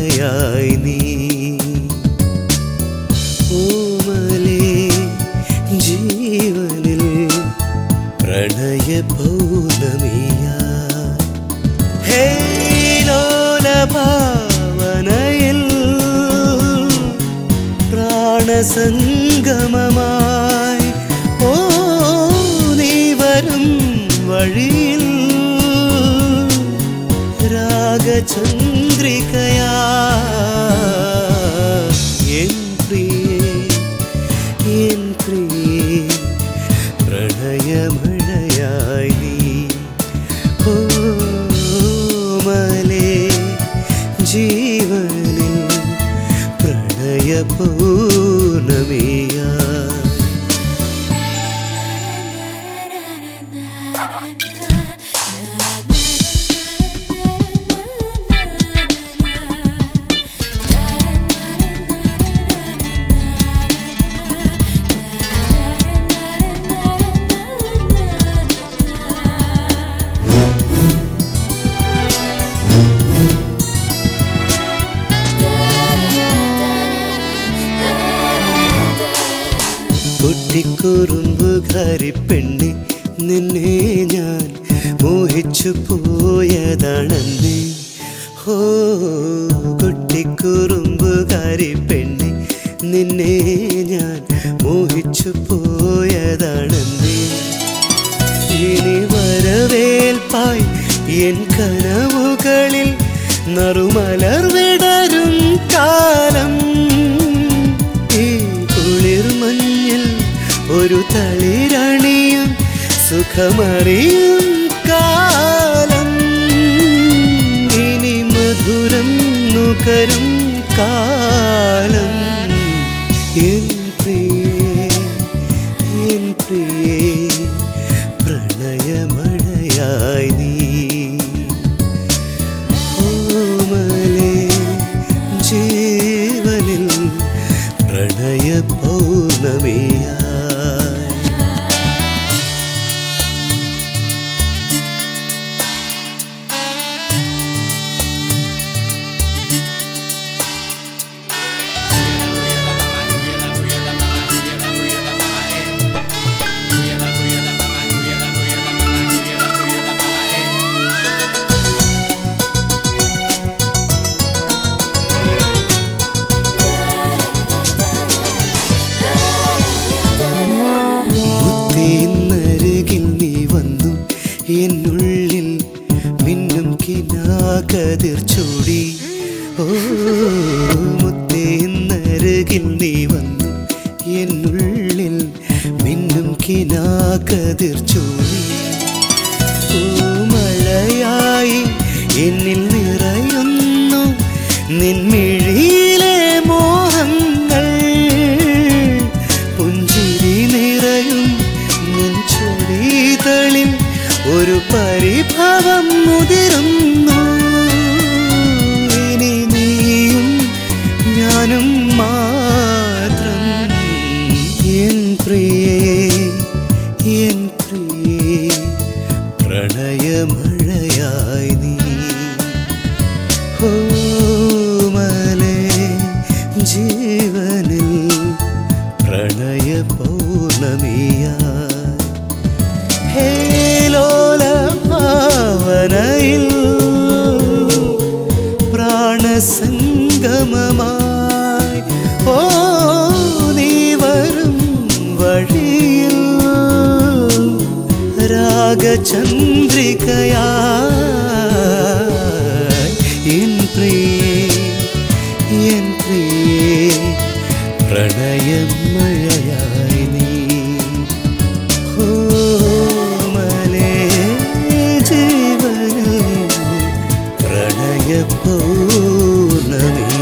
പ്രണയമഴയായി നീ ഓമലേ ജീവനിൽ പ്രണയ പൗർണമിയാ ഹേ ലോലഭാവനയിൽ പ്രാണസംഗമമായി ഓ നീ വരും വഴിയിൽ രാഗചന്ദ്രികയാ എൻ പ്രിയേ എൻ പ്രിയേ പ്രണയമഴയായി നീ ഓമലേ ജീവനിൽ പ്രണയ പൗർണമിയാ കുട്ടിക്കുറുമ്പുകാരി പെണ്ണി നിന്നെ ഞാൻ മോഹിച്ചു പോയതാണെന്നേ ഹോ കുട്ടിക്കുറുമ്പുകാരി പെണ്ണി നിന്നെ ഞാൻ മോഹിച്ചു പോയതാണെന്നേ ഇനി വരവേൽപ്പായി എൻ കനവുകളിൽ നറുമലർ വിടരും കാലം ഈ കുളിർമഞ്ഞിൽ ഒരു തളിരണിയും സുഖമറിയും കാലം ഇനി മധുരം നുകരും കാലം എൻ പ്രിയേ എൻ പ്രിയേ പ്രണയമഴയായി നീ ഓമലേ ജീവനിൽ പ്രണയ പൗർണമിയായി മുത്തേന്നരികിൽ നീ വന്നു എന്നുള്ളിൽ മിന്നും കിനാകതിർ ചൂടി ഓ മുത്തേന്നരികിൽ നീ വന്നു എന്നുള്ളിൽ മിന്നും കിനാകതിർ ചൂടി പൂമഴയായി എന്നിൽ നിറയുന്നു നിൻമിഴിയിലെ മോഹങ്ങൾ പുഞ്ചിരി നിറയും നിൻ ചൊടികളിൽ ഒരു പരിഭവം മുതിരുന്നു ഇനി നീയും ഞാനും മാത്രം എൻ പ്രിയേ എൻ പ്രിയേ പ്രണയമഴയായി നീ ഓമലേ ജീവനിൽ പ്രണയ പൗർണമിയായി ഹേലോല ഭാവനയിൽ പ്രാണസംഗമമായി ഓ നീ വരും വഴിയിൽ രാഗചന്ദ്രികയായി എൻ പ്രിയേ എൻ പ്രിയേ പ്രണയമഴയായി നീ ഓമലേ ജീവനിൽ പ്രണയ പൗർണമി